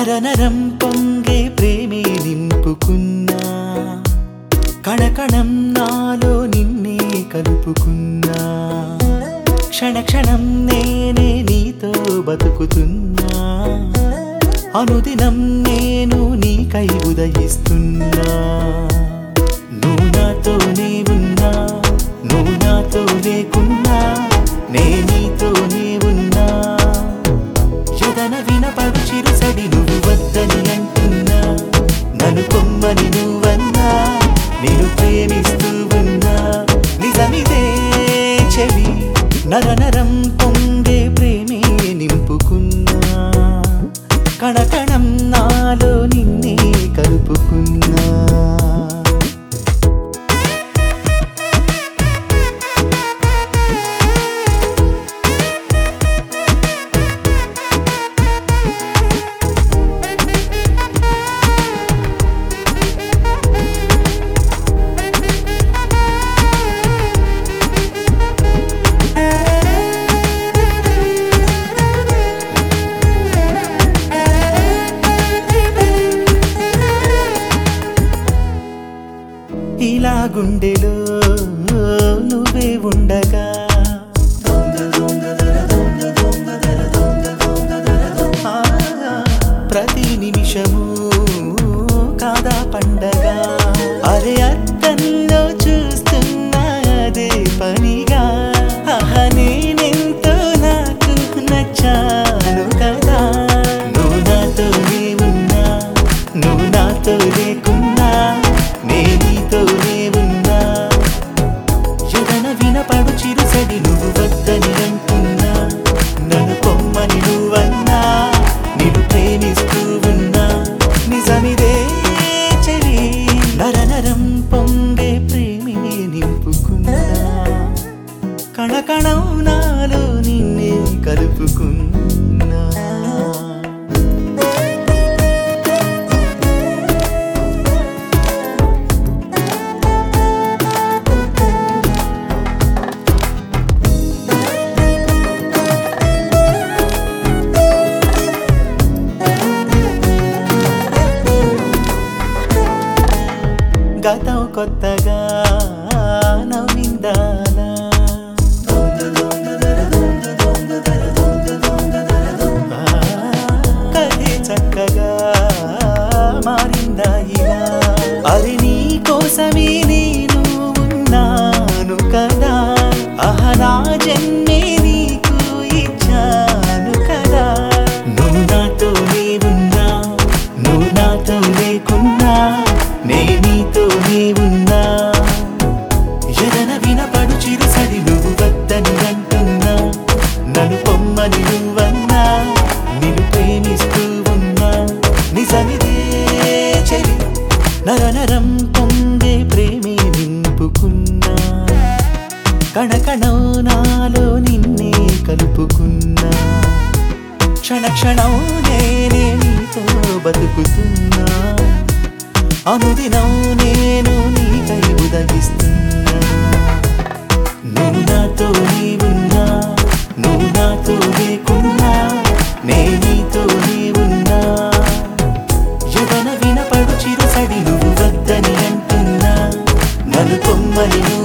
నరనరం పొంగే ప్రేమే నింపుకున్నా కణకణం నాలో నిన్నే కలుపుకున్నా క్షణ క్షణం నేనే నీతో బతుకుతున్నా అనుదినం నేను నీకై ఉదయిస్తున్నా నువ్వు నాతోనే ఉన్నా నువ్వు నాతో లేకున్నా నే నీతోనే ఉన్నా ఎదన వినపడు చిరుసడి నువ్వు వద్దని అంటున్నా నన్ను కొమ్మని నువ్వన్నా నేను ప్రేమిస్తూ ఉన్నా నిజమిదే చెవి నరనరం పొందే ప్రేమే నింపుకున్నా కణకణం నాలో నిన్నే కలుపుకున్నా ఇలా గుండెలో నువ్వే ఉండగా ఆ, ప్రతి నిమిషము కాదా పండగ అరే అర్థంలో చూస్తున్నా అదే పనిగా ఆహ నేనెంతో నాకు నచ్చాను కదా నువ్వు నాతోనే ఉన్నా నువ్వు నాతో లేకున్నా నే నీతోనే ఉన్నా ఎదన వినపడు చిరుసడి నువ్వు వద్దని అంటున్నా నన్ను పొమ్మని నువ్వన్నా నిన్ను ప్రేమిస్తూ ఉన్నా నిజమిదే చెలి నరనరం పొంగే ప్రేమి నింపుకున్నా కణకణం నాలో నిన్నే కలుపుకున్నా గతం కొత్తగా నవ్విందాలా ఆ, కథే చక్కగా మారిందా ఇలా అది నీ కోసమే నేను ఉన్నాను కదా అహ నా జన్మే నీకు ఇచ్చాను కదా నువ్వు నాతోనే ఉన్నా నువ్వు నాతో లేకున్నా నే నీతోనే ఉన్నా ఎదన వినపడు చిరుసడి నువ్వు వద్దని అంటున్నా నన్ను పొమ్మని నువ్వన్నా నిన్ను ప్రేమిస్తూ ఉన్నా నిజమిదే చెలి నరనరం పొంగే ప్రేమే నింపుకున్నా కణకణం నాలో నిన్నే కలుపుకున్నా క్షణ క్షణం నేనే నీతో బతుకుతున్నా అనుదినం నేను నీకై ఉదగిస్తున్నా నువ్వు నాతో నీ ఉన్నా నువ్వు నాతో లేకున్నా నే నీతో నీ ఉన్నా ఎదన వినపడు చిరుసడి నువ్వు వద్దని అంటున్నా నన్ను కొమ్మని నువ్వు